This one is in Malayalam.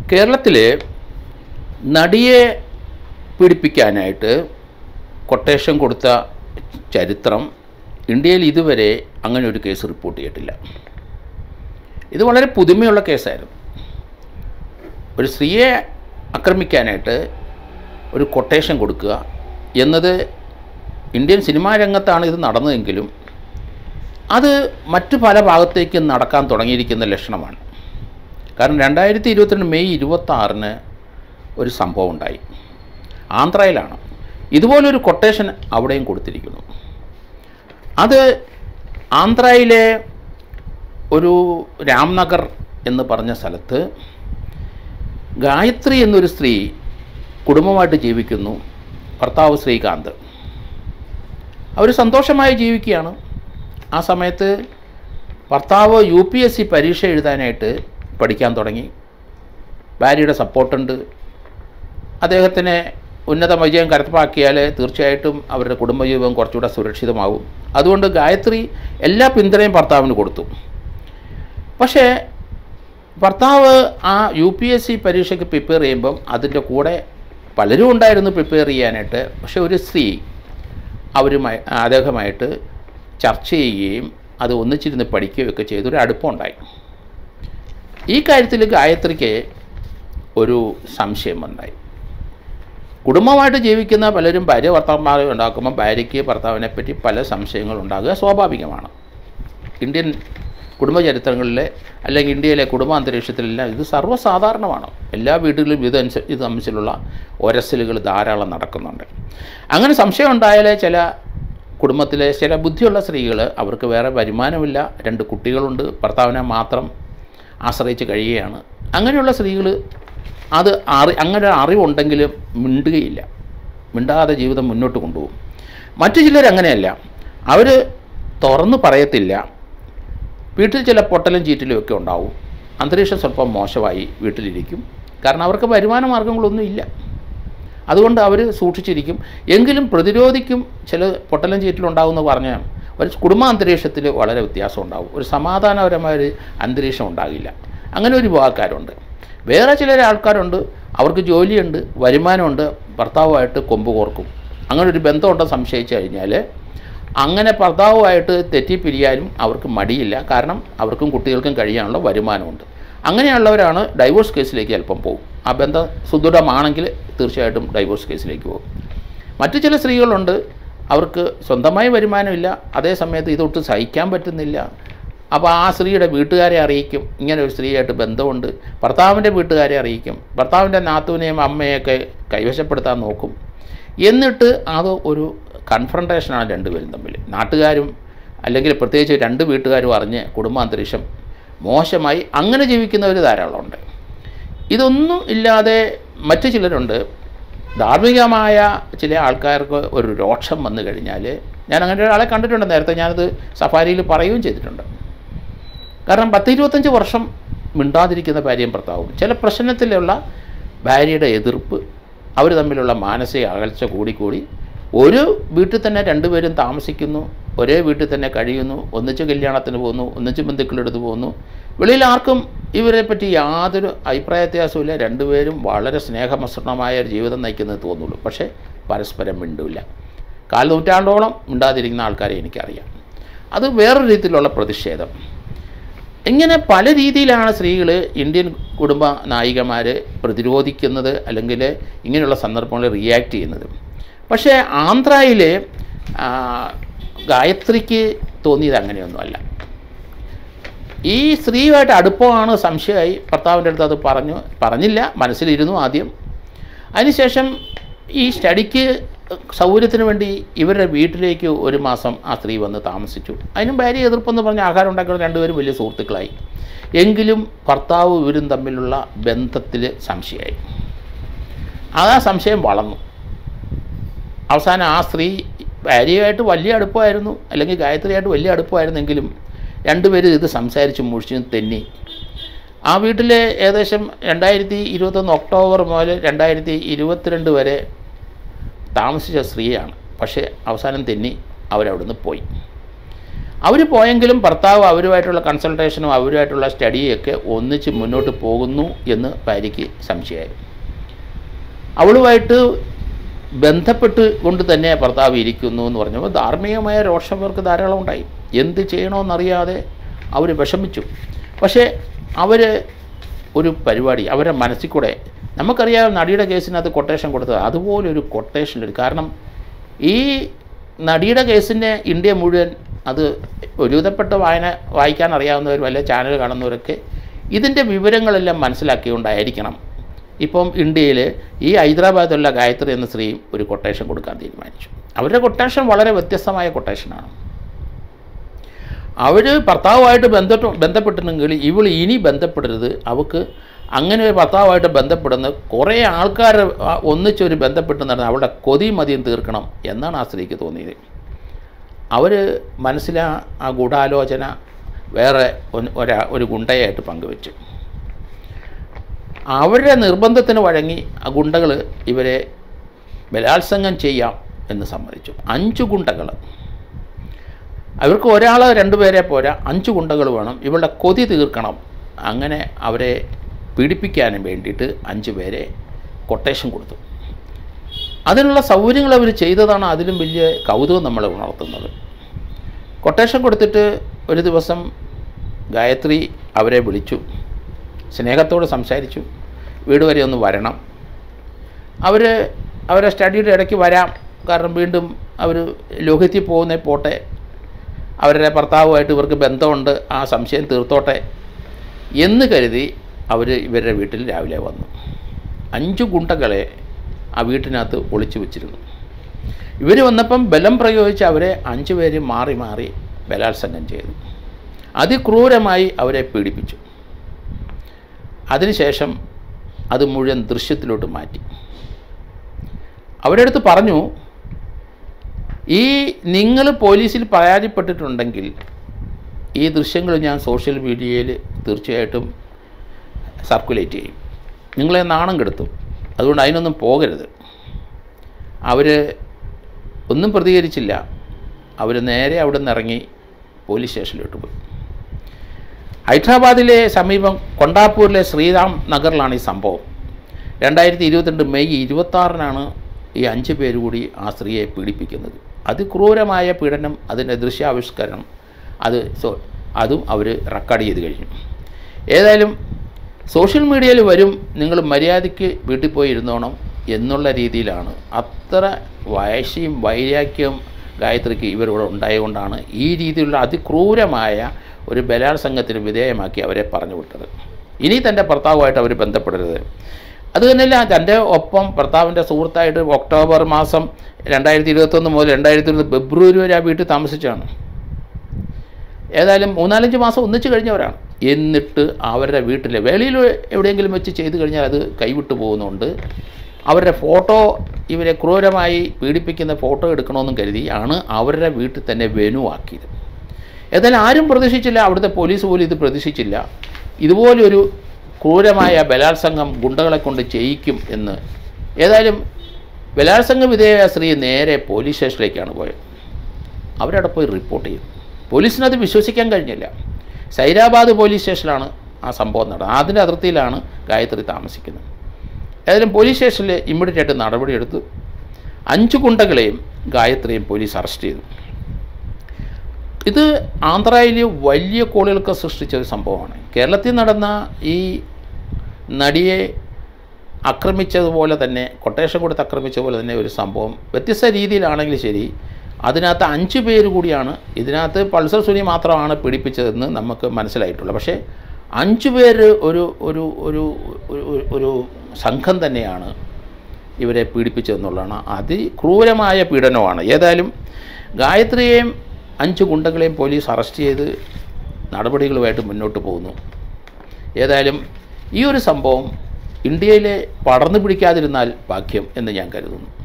കേരളത്തിൽ നടിയെ പീഡിപ്പിക്കാനായിട്ട് കൊട്ടേഷൻ കൊടുത്ത ചരിത്രം ഇന്ത്യയിൽ ഇതുവരെ അങ്ങനെ ഒരു കേസ് റിപ്പോർട്ട് ചെയ്തിട്ടില്ല ഇത് വളരെ പുതുമയുള്ള കേസായിരുന്നു ഒരു സ്ത്രീയെ ആക്രമിക്കാനായിട്ട് ഒരു കൊട്ടേഷൻ കൊടുക്കുക എന്നത് ഇന്ത്യൻ സിനിമാ രംഗത്താണ് ഇത് നടന്നതെങ്കിലും അത് മറ്റു പല ഭാഗത്തേക്കും നടക്കാൻ തുടങ്ങിയിരിക്കുന്ന ലക്ഷണമാണ് കാരണം രണ്ടായിരത്തി ഇരുപത്തിരണ്ട് മെയ് ഇരുപത്താറിന് ഒരു സംഭവം ഉണ്ടായി ആന്ധ്രയിലാണ് ഇതുപോലൊരു കൊട്ടേഷൻ അവിടെയും കൊടുത്തിരിക്കുന്നു അത് ആന്ധ്രയിലെ ഒരു രാംനഗർ എന്ന് പറഞ്ഞ സ്ഥലത്ത് ഗായത്രി എന്നൊരു സ്ത്രീ കുടുംബമായിട്ട് ജീവിക്കുന്നു ഭർത്താവ് ശ്രീകാന്ത് അവർ സന്തോഷമായി ജീവിക്കുകയാണ് ആ സമയത്ത് ഭർത്താവ് യു പി എസ് സി പരീക്ഷ എഴുതാനായിട്ട് പഠിക്കാൻ തുടങ്ങി ഭാര്യയുടെ സപ്പോർട്ടുണ്ട് അദ്ദേഹത്തിന് ഉന്നത വിജയം കരപ്പാക്കിയാൽ തീർച്ചയായിട്ടും അവരുടെ കുടുംബജീവിതം കുറച്ചുകൂടെ സുരക്ഷിതമാവും അതുകൊണ്ട് ഗായത്രി എല്ലാ പിന്തുണയും ഭർത്താവിന് കൊടുത്തു പക്ഷേ ഭർത്താവ് ആ യു പി എസ് സി പരീക്ഷയ്ക്ക് പ്രിപ്പയർ ചെയ്യുമ്പം അതിൻ്റെ കൂടെ പലരും ഉണ്ടായിരുന്നു പ്രിപ്പയർ ചെയ്യാനായിട്ട് പക്ഷേ ഒരു സ്ത്രീ അവരുമായി അദ്ദേഹമായിട്ട് ചർച്ച ചെയ്യുകയും അത് ഒന്നിച്ചിരുന്ന് പഠിക്കുകയൊക്കെ ചെയ്തൊരു അടുപ്പമുണ്ടായി ഈ കാര്യത്തിൽ ഗായത്രിക്ക് ഒരു സംശയം ഉണ്ടായി കുടുംബമായിട്ട് ജീവിക്കുന്ന പലരും ഭാര്യ ഭർത്താക്കന്മാരെ ഉണ്ടാക്കുമ്പോൾ ഭാര്യയ്ക്ക് ഭർത്താവിനെ പറ്റി പല സംശയങ്ങൾ ഉണ്ടാകുക സ്വാഭാവികമാണ് ഇന്ത്യൻ കുടുംബചരിത്രങ്ങളിലെ അല്ലെങ്കിൽ ഇന്ത്യയിലെ കുടുംബാന്തരീക്ഷത്തിലെല്ലാം ഇത് സർവ്വസാധാരണമാണ് എല്ലാ വീടുകളിലും ഇത് അനുസ ഇത് തമ്മിലുള്ള ഒരസലുകൾ ധാരാളം നടക്കുന്നുണ്ട് അങ്ങനെ സംശയം ഉണ്ടായാലേ ചില കുടുംബത്തിലെ ചില ബുദ്ധിയുള്ള സ്ത്രീകൾ അവർക്ക് വേറെ വരുമാനമില്ല രണ്ട് കുട്ടികളുണ്ട് ഭർത്താവിനെ മാത്രം ആശ്രയിച്ച് കഴിയുകയാണ് അങ്ങനെയുള്ള സ്ത്രീകൾ അത് അറി അങ്ങനെ ഒരു അറിവുണ്ടെങ്കിൽ മിണ്ടുകയില്ല മിണ്ടാതെ ജീവിതം മുന്നോട്ട് കൊണ്ടുപോകും മറ്റു ചിലർ അങ്ങനെയല്ല അവർ തുറന്നു പറയത്തില്ല വീട്ടിൽ ചില പൊട്ടലും ചീറ്റലും ഒക്കെ ഉണ്ടാവും അന്തരീക്ഷം സ്വല്പം മോശമായി വീട്ടിലിരിക്കും കാരണം അവർക്ക് വരുമാന മാർഗങ്ങളൊന്നും ഇല്ല അതുകൊണ്ട് അവർ സൂക്ഷിച്ചിരിക്കും എങ്കിലും പ്രതിരോധിക്കും ചില പൊട്ടലും ചീറ്റലും ഉണ്ടാകുമെന്ന് പറഞ്ഞാൽ ഒരു കുടുംബാന്തരീക്ഷത്തിൽ വളരെ വ്യത്യാസം ഉണ്ടാവും ഒരു സമാധാനപരമായ ഒരു അന്തരീക്ഷം ഉണ്ടാകില്ല അങ്ങനെ ഒരു വിഭാഗക്കാരുണ്ട് വേറെ ചില ആൾക്കാരുണ്ട് അവർക്ക് ജോലിയുണ്ട് വരുമാനമുണ്ട് ഭർത്താവുമായിട്ട് കൊമ്പ് കോർക്കും അങ്ങനെ ഒരു ബന്ധമുണ്ടെന്ന് സംശയിച്ചു കഴിഞ്ഞാൽ അങ്ങനെ ഭർത്താവുമായിട്ട് തെറ്റിപ്പിരിയാനും അവർക്ക് മടിയില്ല കാരണം അവർക്കും കുട്ടികൾക്കും കഴിയാനുള്ള വരുമാനമുണ്ട് അങ്ങനെയുള്ളവരാണ് ഡൈവോഴ്സ് കേസിലേക്ക് അല്പം പോകും ആ ബന്ധം സുദൃഢമാണെങ്കിൽ തീർച്ചയായിട്ടും ഡൈവോഴ്സ് കേസിലേക്ക് പോകും മറ്റു ചില സ്ത്രീകളുണ്ട് അവർക്ക് സ്വന്തമായി വരുമാനമില്ല അതേ സമയത്ത് ഇതൊട്ട് സഹിക്കാൻ പറ്റുന്നില്ല അപ്പോൾ ആ സ്ത്രീയുടെ വീട്ടുകാരെ അറിയിക്കും ഇങ്ങനെ ഒരു സ്ത്രീയായിട്ട് ബന്ധമുണ്ട് ഭർത്താവിൻ്റെ വീട്ടുകാരെ അറിയിക്കും ഭർത്താവിൻ്റെ നാത്തുവിനെയും അമ്മയൊക്കെ കൈവശപ്പെടുത്താൻ നോക്കും എന്നിട്ട് അത് ഒരു കൺഫ്രണ്ടേഷനാണ് രണ്ടുപേരും തമ്മിൽ നാട്ടുകാരും അല്ലെങ്കിൽ പ്രത്യേകിച്ച് രണ്ട് വീട്ടുകാരും അറിഞ്ഞ് കുടുംബാന്തരീക്ഷം മോശമായി അങ്ങനെ ജീവിക്കുന്നവർ ധാരാളമുണ്ട് ഇതൊന്നും ഇല്ലാതെ മറ്റു ചിലരുണ്ട് ധാർമ്മികമായ ചില ആൾക്കാർക്ക് ഒരു രോക്ഷം വന്നു കഴിഞ്ഞാൽ ഞാൻ അങ്ങനെ ഒരാളെ കണ്ടിട്ടുണ്ട് നേരത്തെ ഞാനത് സഫാരിയിൽ പറയുകയും ചെയ്തിട്ടുണ്ട് കാരണം പത്ത് ഇരുപത്തഞ്ച് വർഷം മിണ്ടാതിരിക്കുന്ന ഭാര്യയും ഭർത്താവും ചില പ്രശ്നത്തിലുള്ള ഭാര്യയുടെ എതിർപ്പ് അവർ തമ്മിലുള്ള മാനസിക അകൽച്ച കൂടിക്കൂടി ഒരു വീട്ടിൽ തന്നെ രണ്ടുപേരും താമസിക്കുന്നു ഒരേ വീട്ടിൽ തന്നെ കഴിയുന്നു ഒന്നിച്ച് കല്യാണത്തിന് പോകുന്നു ഒന്നിച്ച് ബന്ധുക്കളെടുത്ത് പോകുന്നു വെളിയിൽ ആർക്കും ഇവരെ പറ്റി യാതൊരു അഭിപ്രായ വ്യത്യാസമില്ല രണ്ടുപേരും വളരെ സ്നേഹമസൃണമായ ഒരു ജീവിതം നയിക്കുന്നത് തോന്നുള്ളൂ പക്ഷേ പരസ്പരം മിണ്ടില്ല കാൽ നൂറ്റാണ്ടോളം മിണ്ടാതിരിക്കുന്ന ആൾക്കാരെ എനിക്കറിയാം അത് വേറൊരു രീതിയിലുള്ള പ്രതിഷേധം ഇങ്ങനെ പല രീതിയിലാണ് സ്ത്രീകൾ ഇന്ത്യൻ കുടുംബ നായികമാർ പ്രതിരോധിക്കുന്നത് അല്ലെങ്കിൽ ഇങ്ങനെയുള്ള സന്ദർഭങ്ങളിൽ റിയാക്ട് ചെയ്യുന്നത് പക്ഷേ ആന്ധ്രയിൽ ഗായത്രിക്ക് തോന്നിയത് അങ്ങനെയൊന്നുമല്ല ഈ സ്ത്രീയുമായിട്ട് അടുപ്പമാണ് സംശയമായി ഭർത്താവിൻ്റെ അടുത്ത് അത് പറഞ്ഞു പറഞ്ഞില്ല മനസ്സിലിരുന്നു ആദ്യം അതിനുശേഷം ഈ സ്റ്റഡിക്ക് സൗകര്യത്തിന് വേണ്ടി ഇവരുടെ വീട്ടിലേക്ക് ഒരു മാസം ആ സ്ത്രീ വന്ന് താമസിച്ചു അതിനും ഭാര്യ എതിർപ്പെന്ന് പറഞ്ഞ് ആഹാരം ഉണ്ടാക്കുന്ന രണ്ടുപേരും വലിയ സുഹൃത്തുക്കളായി എങ്കിലും ഭർത്താവ് ഇവരും തമ്മിലുള്ള ബന്ധത്തിൽ സംശയമായി ആ സംശയം വളർന്നു അവസാനം ആ സ്ത്രീ ഭാര്യയായിട്ട് വലിയ അടുപ്പമായിരുന്നു അല്ലെങ്കിൽ ഗായത്രിയായിട്ട് വലിയ അടുപ്പമായിരുന്നെങ്കിലും രണ്ടുപേരും ഇത് സംസാരിച്ച് മുഴിച്ചും തെന്നി ആ വീട്ടിൽ ഏകദേശം രണ്ടായിരത്തി ഇരുപത്തൊന്ന് ഒക്ടോബർ മുതൽ രണ്ടായിരത്തി ഇരുപത്തിരണ്ട് വരെ താമസിച്ച സ്ത്രീയാണ് പക്ഷേ അവസാനം തെന്നി അവരവിടുന്ന് പോയി അവർ പോയെങ്കിലും ഭർത്താവ് അവരുമായിട്ടുള്ള കൺസൾട്ടേഷനും അവരുമായിട്ടുള്ള സ്റ്റഡിയൊക്കെ ഒന്നിച്ച് മുന്നോട്ട് പോകുന്നു എന്ന് ഭാര്യയ്ക്ക് സംശയമായിരുന്നു അവളുമായിട്ട് ബന്ധപ്പെട്ട് കൊണ്ട് തന്നെ ഭർത്താവ് ഇരിക്കുന്നു എന്ന് പറഞ്ഞപ്പോൾ ധാർമ്മികമായ രോഷം അവർക്ക് ധാരാളം ഉണ്ടായി എന്ത് ചെയ്യണമെന്നറിയാതെ അവർ വിഷമിച്ചു പക്ഷേ അവർ ഒരു പരിപാടി അവരുടെ മനസ്സിൽ കൂടെ നമുക്കറിയാം നടിയുടെ കേസിനകത്ത് കൊട്ടേഷൻ കൊടുത്തത് അതുപോലെ ഒരു കൊട്ടേഷൻ ഒരു കാരണം ഈ നടിയുടെ കേസിൻ്റെ ഇന്ത്യ മുഴുവൻ അത് ഒരുവിധപ്പെട്ട വായന വായിക്കാൻ അറിയാവുന്നവർ വല്ല ചാനൽ കാണുന്നവരൊക്കെ ഇതിൻ്റെ വിവരങ്ങളെല്ലാം മനസ്സിലാക്കിയുകൊണ്ടായിരിക്കണം ഇപ്പം ഇന്ത്യയിൽ ഈ ഹൈദരാബാദിലുള്ള ഗായത്രി എന്ന സ്ത്രീയും ഒരു കൊട്ടേഷൻ കൊടുക്കാൻ തീരുമാനിച്ചു അവരുടെ കൊട്ടേഷൻ വളരെ വ്യത്യസ്തമായ കൊട്ടേഷനാണ് അവർ ഭർത്താവുമായിട്ട് ബന്ധപ്പെട്ടു ബന്ധപ്പെട്ടിട്ടുണ്ടെങ്കിൽ ഇവൾ ഇനി ബന്ധപ്പെടരുത് അവൾക്ക് അങ്ങനെ ഒരു ഭർത്താവുമായിട്ട് ബന്ധപ്പെടുന്ന കുറേ ആൾക്കാർ ഒന്നിച്ചൊരു ബന്ധപ്പെട്ട് നടന്ന് അവളുടെ കൊതി മതിയും തീർക്കണം എന്നാണ് ആ സ്ത്രീക്ക് തോന്നിയത് അവർ മനസ്സിലാ ആ ഗൂഢാലോചന വേറെ ഒന്ന് ഒരാ ഒരു ഗുണ്ടയായിട്ട് പങ്കുവെച്ചു അവരുടെ നിർബന്ധത്തിന് വഴങ്ങി ആ ഗുണ്ടകൾ ഇവരെ ബലാത്സംഗം ചെയ്യാം എന്ന് സമ്മതിച്ചു അഞ്ച് ഗുണ്ടകൾ അവർക്ക് ഒരാൾ രണ്ടുപേരെ പോരാ അഞ്ച് ഗുണ്ടകൾ വേണം ഇവളുടെ കൊതി തീർക്കണം അങ്ങനെ അവരെ പീഡിപ്പിക്കാനും വേണ്ടിയിട്ട് അഞ്ച് പേരെ കൊട്ടേഷൻ കൊടുത്തു അതിനുള്ള സൗകര്യങ്ങൾ അവർ ചെയ്തതാണ് അതിലും വലിയ കൗതുകം നമ്മളെ ഉണർത്തുന്നത് കൊട്ടേഷൻ കൊടുത്തിട്ട് ഒരു ദിവസം ഗായത്രി അവരെ വിളിച്ചു സ്നേഹത്തോട് സംസാരിച്ചു വീട് വരെ ഒന്ന് വരണം അവർ അവരെ സ്റ്റഡിയുടെ ഇടയ്ക്ക് വരാം കാരണം വീണ്ടും അവർ ലോകത്തിൽ പോകുന്നേ പോട്ടെ അവരുടെ ഭർത്താവുമായിട്ട് ഇവർക്ക് ബന്ധമുണ്ട് ആ സംശയം തീർത്തോട്ടെ എന്ന് കരുതി അവർ ഇവരുടെ വീട്ടിൽ രാവിലെ വന്നു അഞ്ച് ഗുണ്ടകളെ ആ വീട്ടിനകത്ത് ഒളിച്ചു വെച്ചിരുന്നു ഇവർ വന്നപ്പം ബലം പ്രയോഗിച്ച് അവരെ അഞ്ച് പേര് മാറി മാറി ബലാത്സംഗം ചെയ്തു അതിക്രൂരമായി അവരെ പീഡിപ്പിച്ചു അതിനുശേഷം അത് മുഴുവൻ ദൃശ്യത്തിലോട്ട് മാറ്റി അവരുടെ അടുത്ത് പറഞ്ഞു ഈ നിങ്ങൾ പോലീസിൽ പരാതിപ്പെട്ടിട്ടുണ്ടെങ്കിൽ ഈ ദൃശ്യങ്ങൾ ഞാൻ സോഷ്യൽ മീഡിയയിൽ തീർച്ചയായിട്ടും സർക്കുലേറ്റ് ചെയ്യും നിങ്ങളെ നാണം കെടുത്തും അതുകൊണ്ട് അതിനൊന്നും പോകരുത് അവർ ഒന്നും പ്രതികരിച്ചില്ല അവർ നേരെ അവിടെ നിന്ന് ഇറങ്ങി പോലീസ് സ്റ്റേഷനിലോട്ട് പോയി ഹൈദരാബാദിലെ സമീപം കൊണ്ടാപ്പൂരിലെ ശ്രീറാം നഗറിലാണ് ഈ സംഭവം രണ്ടായിരത്തി ഇരുപത്തിരണ്ട് മെയ് ഇരുപത്താറിനാണ് ഈ അഞ്ച് പേര് കൂടി ആ സ്ത്രീയെ പീഡിപ്പിക്കുന്നത് അതിക്രൂരമായ പീഡനം അതിൻ്റെ ദൃശ്യാവിഷ്കരണം അത് സോ അതും അവർ റെക്കോർഡ് ചെയ്ത് കഴിഞ്ഞു ഏതായാലും സോഷ്യൽ മീഡിയയിൽ വരും നിങ്ങൾ മര്യാദയ്ക്ക് വീട്ടിൽ പോയി ഇരുന്നോണം എന്നുള്ള രീതിയിലാണ് അത്ര വയശയും വൈരാഗ്യവും ഗായത്രിക്ക് ഇവരോട് ഉണ്ടായതുകൊണ്ടാണ് ഈ രീതിയിലുള്ള അതിക്രൂരമായ ഒരു ബലാത്സംഗത്തിന് വിധേയമാക്കി അവരെ പറഞ്ഞു വിട്ടത് ഇനി തൻ്റെ ഭർത്താവുമായിട്ട് അവർ ബന്ധപ്പെടരുത് അത് തന്നെയല്ല തൻ്റെ ഒപ്പം ഭർത്താവിൻ്റെ സുഹൃത്തായിട്ട് ഒക്ടോബർ മാസം രണ്ടായിരത്തി ഇരുപത്തൊന്ന് മുതൽ രണ്ടായിരത്തി ഇരുപത് ഫെബ്രുവരി വരെ ആ വീട്ടിൽ താമസിച്ചാണ് ഏതായാലും മൂന്നാലഞ്ച് മാസം ഒന്നിച്ച് കഴിഞ്ഞവരാണ് എന്നിട്ട് അവരുടെ വീട്ടിൽ വെളിയിൽ എവിടെയെങ്കിലും വെച്ച് ചെയ്തു കഴിഞ്ഞാൽ അത് കൈവിട്ടു പോകുന്നുണ്ട് അവരുടെ ഫോട്ടോ ഇവരെ ക്രൂരമായി പീഡിപ്പിക്കുന്ന ഫോട്ടോ എടുക്കണമെന്നും കരുതി ആണ് അവരുടെ വീട്ടിൽ തന്നെ വെനുവാക്കിയത് ഏതായാലും ആരും പ്രതീക്ഷിച്ചില്ല അവിടുത്തെ പോലീസ് പോലും ഇത് പ്രതീക്ഷിച്ചില്ല ഇതുപോലൊരു ക്രൂരമായ ബലാത്സംഗം ഗുണ്ടകളെ കൊണ്ട് ചെയ്യിക്കും എന്ന് ഏതായാലും ബലാത്സംഗ വിധേയ സ്ത്രീ നേരെ പോലീസ് സ്റ്റേഷനിലേക്കാണ് പോയത് അവരവിടെ പോയി റിപ്പോർട്ട് ചെയ്തു പോലീസിനത് വിശ്വസിക്കാൻ കഴിഞ്ഞില്ല സൈരാബാദ് പോലീസ് സ്റ്റേഷനിലാണ് ആ സംഭവം നടന്നത് അതിൻ്റെ അതിർത്തിയിലാണ് ഗായത്രി താമസിക്കുന്നത് ഏതായാലും പോലീസ് സ്റ്റേഷനിൽ ഇമ്മീഡിയറ്റ് ആയിട്ട് നടപടിയെടുത്തു അഞ്ച് ഗുണ്ടകളെയും ഗായത്രിയും പോലീസ് അറസ്റ്റ് ചെയ്തു ഇത് ആന്ധ്രയിൽ വലിയ കോളുകൾക്ക് സൃഷ്ടിച്ച ഒരു സംഭവമാണ് കേരളത്തിൽ നടന്ന ഈ നടിയെ ആക്രമിച്ചതുപോലെ തന്നെ കൊട്ടേഷൻ കൊടുത്ത് ആക്രമിച്ച പോലെ തന്നെ ഒരു സംഭവം വ്യത്യസ്ത രീതിയിലാണെങ്കിലും ശരി അതിനകത്ത് അഞ്ച് പേര് കൂടിയാണ് ഇതിനകത്ത് പൾസർ സുനി മാത്രമാണ് പീഡിപ്പിച്ചതെന്ന് നമുക്ക് മനസ്സിലായിട്ടുള്ളൂ പക്ഷേ അഞ്ച് പേര് ഒരു ഒരു ഒരു ഒരു- ഒരു സംഘം തന്നെയാണ് ഇവരെ പീഡിപ്പിച്ചതെന്നുള്ളതാണ് അതിക്രൂരമായ പീഡനമാണ് ഏതായാലും ഗായത്രിയെയും അഞ്ച് ഗുണ്ടകളെയും പോലീസ് അറസ്റ്റ് ചെയ്ത് നടപടികളുമായിട്ട് മുന്നോട്ട് പോകുന്നു ഏതായാലും ഈ ഒരു സംഭവം ഇന്ത്യയിലെ പടർന്നു പിടിക്കാതിരുന്നാൽ ഭാഗ്യം എന്ന് ഞാൻ കരുതുന്നു